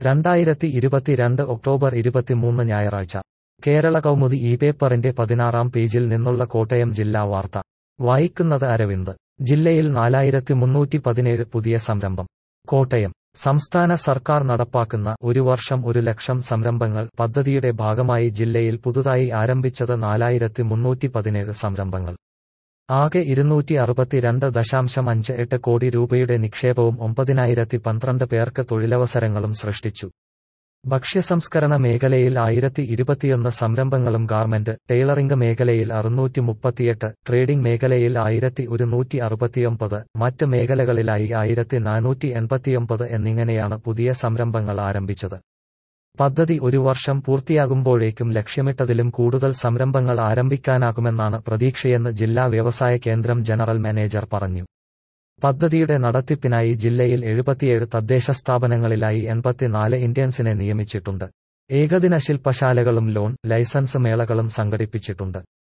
രണ്ടായിരത്തി ഇരുപത്തിരണ്ട് ഒക്ടോബർ ഇരുപത്തിമൂന്ന് ഞായറാഴ്ച കേരള കൗമുദി ഈ പേപ്പറിന്റെ പതിനാറാം പേജിൽ നിന്നുള്ള കോട്ടയം ജില്ലാ വാർത്ത വായിക്കുന്നത് അരവിന്ദ് ജില്ലയിൽ നാലായിരത്തി മുന്നൂറ്റി പതിനേഴ് പുതിയ സംരംഭം കോട്ടയം സംസ്ഥാന സർക്കാർ നടപ്പാക്കുന്ന ഒരു വർഷം ഒരു ലക്ഷം സംരംഭങ്ങൾ പദ്ധതിയുടെ ഭാഗമായി ജില്ലയിൽ പുതുതായി ആരംഭിച്ചത് നാലായിരത്തി മുന്നൂറ്റി പതിനേഴ് സംരംഭങ്ങൾ ആകെ ഇരുന്നൂറ്റി അറുപത്തിരണ്ട് ദശാംശം അഞ്ച് എട്ട് കോടി രൂപയുടെ നിക്ഷേപവും ഒമ്പതിനായിരത്തി പന്ത്രണ്ട് പേർക്ക് തൊഴിലവസരങ്ങളും സൃഷ്ടിച്ചു ഭക്ഷ്യസംസ്കരണ മേഖലയിൽ ആയിരത്തി ഇരുപത്തിയൊന്ന് സംരംഭങ്ങളും ഗാർമെന്റ് ടൈലറിംഗ് മേഖലയിൽ അറുന്നൂറ്റി മുപ്പത്തിയെട്ട് ട്രേഡിംഗ് മേഖലയിൽ ആയിരത്തി ഒരുന്നൂറ്റി അറുപത്തിയൊമ്പത് മറ്റ് മേഖലകളിലായി ആയിരത്തി നാനൂറ്റി എൺപത്തിയൊമ്പത് എന്നിങ്ങനെയാണ് പുതിയ സംരംഭങ്ങൾ ആരംഭിച്ചത് പദ്ധതി ഒരു വർഷം പൂർത്തിയാകുമ്പോഴേക്കും ലക്ഷ്യമിട്ടതിലും കൂടുതൽ സംരംഭങ്ങൾ ആരംഭിക്കാനാകുമെന്നാണ് പ്രതീക്ഷയെന്ന് ജില്ലാ വ്യവസായ കേന്ദ്രം ജനറൽ മാനേജർ പറഞ്ഞു പദ്ധതിയുടെ നടത്തിപ്പിനായി ജില്ലയിൽ എഴുപത്തിയേഴ് തദ്ദേശ സ്ഥാപനങ്ങളിലായി എൺപത്തിനാല് ഇന്ത്യൻസിനെ നിയമിച്ചിട്ടുണ്ട് ഏകദിന ശില്പശാലകളും ലോൺ ലൈസൻസ് മേളകളും സംഘടിപ്പിച്ചിട്ടുണ്ട്